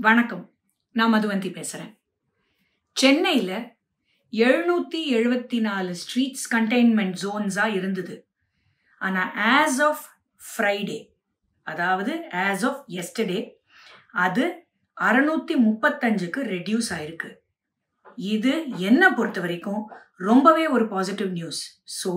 வணக்கம் நான் மதுவந்தி பேசுகிறேன் சென்னையில் எழுநூற்றி எழுபத்தி நாலு ஸ்ட்ரீட்ஸ் கண்டெய்ன்மெண்ட் ஜோன்ஸாக இருந்தது ஆனால் ஆஸ் ஆஃப் ஃப்ரைடே அதாவது ஆஸ் ஆஃப் எஸ்டர்டே அது அறநூற்றி முப்பத்தஞ்சுக்கு ரெடியூஸ் ஆயிருக்கு இது என்னை பொறுத்த வரைக்கும் ரொம்பவே ஒரு பாசிட்டிவ் நியூஸ் ஸோ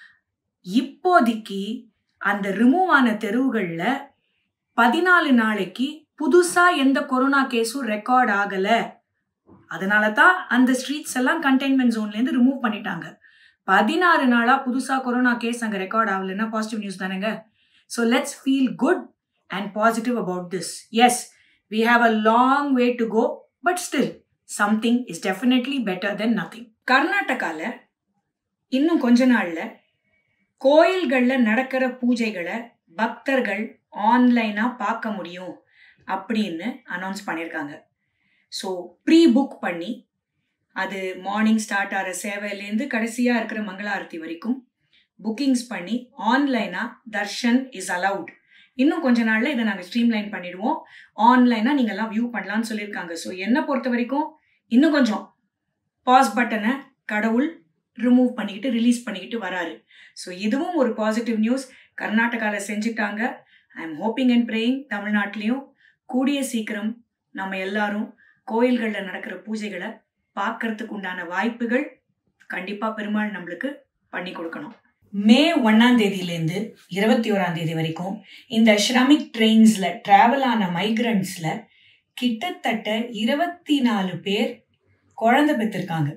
இப்போதைக்கு அந்த ரிமூவ் ஆன தெருவுகளில் பதினாலு நாளைக்கு புதுசாக எந்த கொரோனா கேஸும் ரெக்கார்ட் ஆகலை அதனால தான் அந்த ஸ்ட்ரீட்ஸ் எல்லாம் கண்டெய்ன்மெண்ட் ஜோன்லேருந்து ரிமூவ் பண்ணிட்டாங்க பதினாறு நாளாக புதுசாக கொரோனா கேஸ் அங்கே ரெக்கார்ட் ஆகலைன்னா பாசிட்டிவ் நியூஸ் தானேங்க so let's feel good and positive about this yes we have a long way to go but still something is definitely better then nothing கர்நாடகாவில் இன்னும் கொஞ்ச நாளில் கோயில்களில் நடக்கிற பூஜைகளை பக்தர்கள் ஆன்லைனாக பார்க்க முடியும் அப்படின்னு அனௌன்ஸ் பண்ணியிருக்காங்க ஸோ ப்ரீ புக் பண்ணி அது மார்னிங் ஸ்டார்ட் ஆகிற சேவையிலேருந்து கடைசியாக இருக்கிற மங்களாரத்தி வரைக்கும் புக்கிங்ஸ் பண்ணி ஆன்லைனாக தர்ஷன் இஸ் அலவுட் இன்னும் கொஞ்ச நாளில் இதை நாங்கள் ஸ்ட்ரீம்லைன் பண்ணிடுவோம் ஆன்லைனாக நீங்கள்லாம் வியூ பண்ணலான்னு சொல்லியிருக்காங்க ஸோ என்னை பொறுத்த வரைக்கும் இன்னும் கொஞ்சம் பாஸ் பட்டனை கடவுள் ரிமூவ் பண்ணிக்கிட்டு ரிலீஸ் பண்ணிக்கிட்டு வராரு ஸோ இதுவும் ஒரு பாசிட்டிவ் நியூஸ் கர்நாடகாவில் செஞ்சுட்டாங்க I am hoping and praying தமிழ்நாட்டிலையும் கூடிய சீக்கிரம் நம்ம எல்லாரும் கோயில்களில் நடக்கிற பூஜைகளை பார்க்கறதுக்கு உண்டான வாய்ப்புகள் கண்டிப்பாக பெருமாள் நம்மளுக்கு பண்ணி கொடுக்கணும் மே ஒன்னாம் தேதியிலேருந்து இருபத்தி ஓராம் தேதி வரைக்கும் இந்த ஷ்ரமிக் ட்ரெயின்ஸில் ட்ராவல் ஆன மைக்ரண்ட்ஸில் கிட்டத்தட்ட இருபத்தி நாலு பேர் குழந்தை பெற்றிருக்காங்க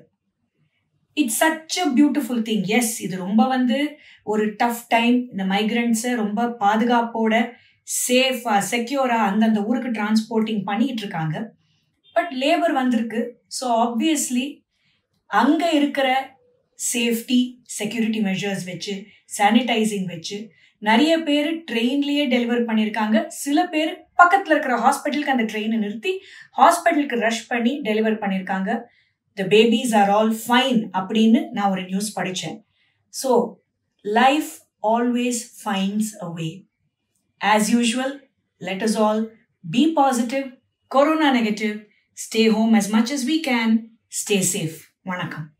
it's such a beautiful thing yes இது ரொம்ப வந்து ஒரு டஃப் டைம் இந்த மைக்ரண்ட்ஸை ரொம்ப பாதுகாப்போட சேஃபாக செக்யூராக அந்தந்த ஊருக்கு டிரான்ஸ்போர்ட்டிங் பண்ணிக்கிட்டு இருக்காங்க பட் லேபர் வந்திருக்கு ஸோ ஆப்வியஸ்லி அங்கே இருக்கிற சேஃப்டி செக்யூரிட்டி மெஷர்ஸ் வச்சு சானிடைசிங் வச்சு நிறைய பேர் ட்ரெயின்லேயே டெலிவர் பண்ணியிருக்காங்க சில பேர் பக்கத்தில் இருக்கிற ஹாஸ்பிட்டலுக்கு அந்த ட்ரெயினை நிறுத்தி ஹாஸ்பிட்டலுக்கு ரஷ் பண்ணி டெலிவர் பண்ணியிருக்காங்க the babies are all fine அப்படின்னு நான் ஒரு நியூஸ் படித்தேன் so life always finds a way as usual let us all be positive corona negative stay home as much as we can stay safe வணக்கம்